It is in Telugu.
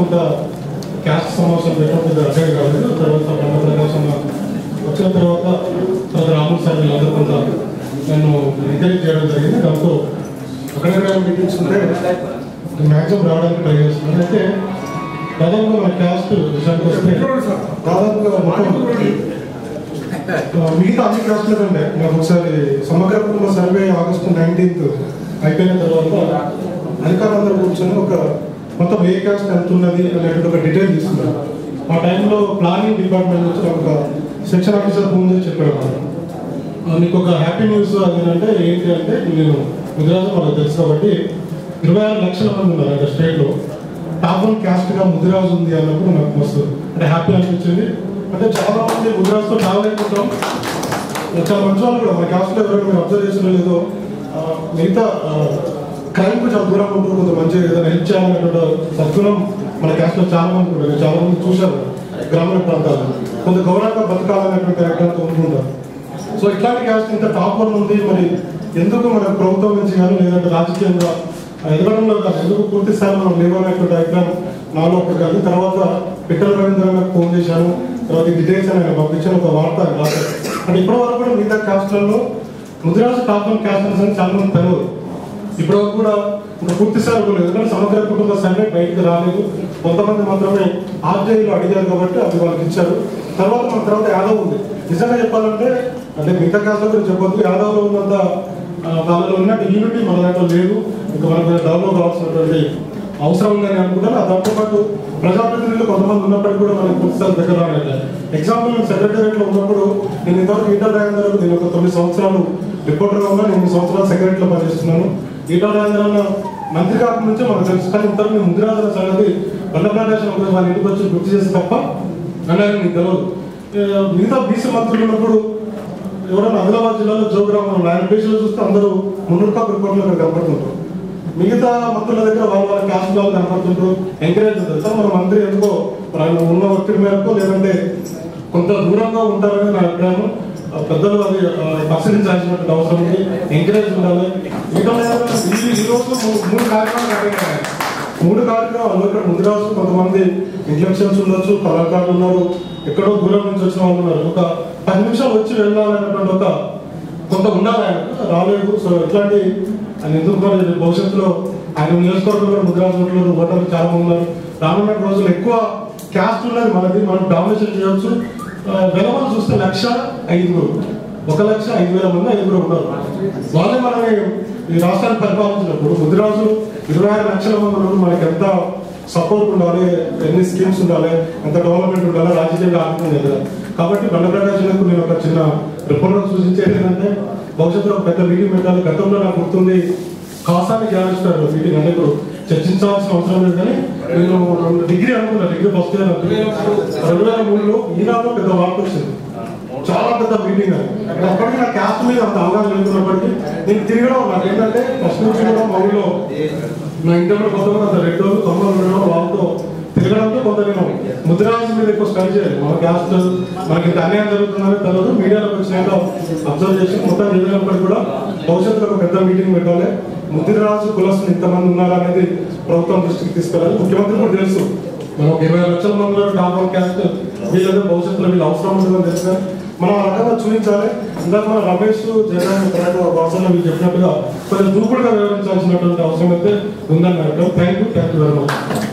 కొంత క్యాస్ట్ సమావేశం పెట్టడం అర్థం కాలేదు తర్వాత బండ ప్రకాశం వచ్చిన తర్వాత తర్వాత రాములు సార్ వీళ్ళందరూ కొంత నన్ను ఎంకరేజ్ చేయడం జరిగింది దాంతో అక్కడక్కడ మీటింగ్స్ ఉంటే మ్యాక్సిమం రావడానికి ట్రై చేస్తున్నాను అయితే దాదాపుగా మన క్యాస్ట్ విషయానికి వస్తే దాదాపుగా మొత్తం ఆ, మిగతా అన్ని క్లాసుల కంటే నాకు ఒకసారి సమగ్ర కుటుంబ సర్వే ఆగస్టు నైన్టీన్త్ అయిపోయిన తర్వాత అధికారులందరూ కూర్చొని ఒక మొత్తం ఏ క్యాస్ట్ ఎంత ఉన్నది అనేటువంటి ఒక డీటెయిల్ తీసుకున్నారు ఆ టైంలో ప్లానింగ్ డిపార్ట్మెంట్ నుంచి నాకు ఒక సెక్షన్ ఆఫీసర్ ఫోన్ చేసి చెప్పాడు అన్నమాట. ఆ, మీకు ఒక హ్యాపీ న్యూస్ అది అంటే ఏంటి అంటే నేను గుజరాత్ వాళ్ళకి తెలుసు కాబట్టి ఇరవై ఆరు లక్షల మంది ఉన్నారు అంటే స్టేట్లో టాప్ వన్ క్యాస్ట్ గా ముదిరాజు ఉంది అన్నప్పుడు నాకు మస్తు అంటే హ్యాపీ అనిపించింది అంటే చాలా మంది ముదిరాజుతో ట్రావెల్ అయిపోతాం చాలా మంచి వాళ్ళు కూడా మన క్యాస్ట్ లో ఎవరైనా మీరు అబ్జర్వ్ చేసిన లేదో ఆ, మిగతా క్రైమ్ కు చాలా దూరంగా ఉంటూ కొంత మంచిగా ఏదైనా హెల్ప్ చేయాలనేటువంటి సద్గుణం మన క్యాస్ట్ లో చాలా మంది ఉంటారు చాలా మంది చూశారు గ్రామీణ ప్రాంతాల్లో కొంత గౌరవంగా బతకాలనేటువంటి అభిప్రాయంతో ఉంటుంటారు సో ఇట్లాంటి క్యాస్ట్ ఇంత టాప్ వన్ ఉంది మరి ఎందుకు మన ప్రభుత్వం నుంచి కానీ లేదంటే రాజకీయంగా ఎదగడంలో కాదు ఎందుకు పూర్తి స్థాయి మనం లేవనేటువంటి అభిప్రాయం నాలో ఒకటి కాదు తర్వాత పిట్టల రవీంద్ర గారికి ఫోన్ చేశాను తర్వాత ఈ డీటెయిల్స్ అని ఆయన పంపించాను ఒక వార్త ఆయన రాశారు అంటే ఇప్పటి వరకు కూడా మిగతా క్యాస్ట్లలో ముదిరాజు టాప్ వన్ క్యాస్ట్ అని చాలా మంది తెలియదు ఇప్పటి వరకు కూడా ఇంకా పూర్తి స్థాయి కూడా లేదు ఎందుకంటే సమగ్ర కుటుంబ సర్వే బయటకు రాలేదు కొంతమంది మాత్రమే ఆర్జేలో అడిగారు కాబట్టి అది వాళ్ళకి ఇచ్చారు తర్వాత మన తర్వాత యాదవ్ ఉంది నిజంగా చెప్పాలంటే అంటే మిగతా క్లాస్లో గురించి చెప్పొద్దు యాదవ్లో ఉన్నంత ఆ, వాళ్ళలో ఉన్నట్టు యూనిటీ మన దాంట్లో లేదు ఇంకా మనకు డెవలప్ కావాల్సినటువంటి అవసరం ఉందని అనుకుంటాను ఆ దాంతో పాటు ప్రజాప్రతినిధులు కొంతమంది ఉన్నప్పటికీ కూడా మనకు పూర్తి స్థాయి దగ్గర రాలేదు ఎగ్జాంపుల్ నేను సెక్రటేరియట్ లో ఉన్నప్పుడు నేను ఇంతవరకు ఇంటర్ రాయందరూ నేను ఒక తొమ్మిది సంవత్సరాలు రిపోర్టర్గా ఉన్నా నేను ఎనిమిది సంవత్సరాలు సెక్రటరీలో పనిచేస్తున్నాను ఈటల రాజేంద్రన్న మంత్రి కాక నుంచే మనకు తెలుసు కానీ ఇంతవరకు నేను ముదిరాజుల సంగతి బండప్రదేశం ఒకరోజు వాళ్ళ ఇంటికి వచ్చి గుర్తు చేసి తప్ప అన్నది నీకు తెలియదు ఏ, మిగతా బీసీ మంత్రులు ఉన్నప్పుడు ఎవరైనా ఆదిలాబాద్ జిల్లాలో జోగ్రామం ఆయన పేజీలో చూస్తే అందరూ మున్నూరు కాపు రిపోర్ట్లు అక్కడ కనపడుతుంటారు మిగతా మంత్రుల దగ్గర వాళ్ళ వాళ్ళ క్యాస్ట్ వాళ్ళు కనపడుతుంటారు ఎంకరేజ్ ఉంటుంది సార్ మన మంత్రి ఎందుకో మరి ఆయన ఉన్న ఒత్తిడి మేరకు లేదంటే కొంత దూరంగా ఉంటారని నా అభిప్రాయం ఆ పెద్దలు అది ఆ, పరిశీలించాల్సినటువంటి అవసరం ఉంది ఎంకరేజ్ ఉండాలి ఇంకా లేదంటే ఈ ఈ రోజు మూ- మూడు కార్యక్రమాలు అటెండ్ అయ్యాయి. మూడు కార్యక్రమాలు ఇక్కడ ముందు రోజు కొంతమంది ఇంటెలిజెన్స్ ఉండొచ్చు కళాకారులు ఉన్నారు ఎక్కడో దూరం నుంచి వచ్చిన వాళ్ళు ఉన్నారు ఒక పది నిమిషాలు వచ్చి వెళ్ళాలనేటువంటి ఒక కొంత ఉండాలి ఆయన రాలేదు సో ఇట్లాంటి ఆయన ఎందుకు మరి రేపు భవిష్యత్తులో ఆయన నియోజకవర్గంలో ముద్రాజు ఓట్లు ఓటర్లు చాలా మంది ఉన్నారు రానున్న రోజులు ఎక్కువ క్యాస్ట్ ఉన్నది మనది మనం డామినేషన్ చేయవచ్చు ఆ, వెలమని చూస్తే లక్ష ఐదుగురు ఒక లక్ష ఐదు వేల మంది ఐదుగురు ఉన్నారు వాళ్ళే మనని ఈ రాష్ట్రాన్ని పరిపాలించినప్పుడు ముదిరాజు ఇరవై ఆరు లక్షల మంది ఉన్నప్పుడు మనకి ఎంత సపోర్ట్ ఉండాలి ఎన్ని స్కీమ్స్ ఉండాలి ఎంత డెవలప్మెంట్ ఉండాలి రాజకీయంగా ఆడుతుంది కదా కాబట్టి బండప్రకాశంకు నేను ఒక చిన్న రిపోర్టర్ సూచించేది ఏంటంటే భవిష్యత్తులో ఒక పెద్ద మీటింగ్ పెట్టాలి గతంలో నాకు గుర్తుంది కాసాన్ని జ్ఞానిస్తారు మీటింగ్ అంటే ఇప్పుడు చర్చించాల్సిన అవసరం లేదు కానీ నేను రెండు డిగ్రీ అనుకున్నా డిగ్రీ ఫస్ట్ ఇయర్ రెండు వేల మూడులో ఈనాడు పెద్ద వార్త వచ్చింది చాలా పెద్ద మీటింగ్ అది అప్పటికి నా క్యాస్ట్ మీద అంత అవగాహన లేకున్నప్పటికీ నేను తిరగడం నాకు ఏంటంటే ఫస్ట్ నుంచి కూడా మా ఊళ్ళో నా ఇంట్లో కొంతమంది అంత రెండు రోజులు తొమ్మిది ఉండడం వాళ్ళతో తిరగడంతో కొంత నేను ముద్రాజు మీద ఎక్కువ స్టడీ చేయాలి మన క్యాస్ట్ మనకి ఇంత అన్యాయం జరుగుతుందని తెలియదు మీడియాలోకి వచ్చినాక అబ్జర్వ్ చేసి మొత్తం జరిగినప్పటికీ కూడా భవిష్యత్తులో ఒక పెద్ద మీటింగ్ పెట్టాలి ముద్రాజు కులస్తులు ఇంతమంది ఉన్నారు అనేది ప్రభుత్వం దృష్టికి తీసుకెళ్ళాలి ముఖ్యమంత్రి కూడా తెలుసు మనం ఒక ఇరవై లక్షల మందిలో టాప్ వన్ క్యాస్ట్ వీళ్ళతో భవిష్యత్తులో వీళ్ళు అవసరం ఉంటుందని తెలుసు కానీ మనం ఆ రకంగా చూపించాలి ఇందాక మన రమేష్ జగన్ తర్వాత వాసన మీరు చెప్పినట్టుగా కొంచెం దూకుడుగా వివరించాల్సినటువంటి అవసరం అయితే ఉందని thank you thank you very much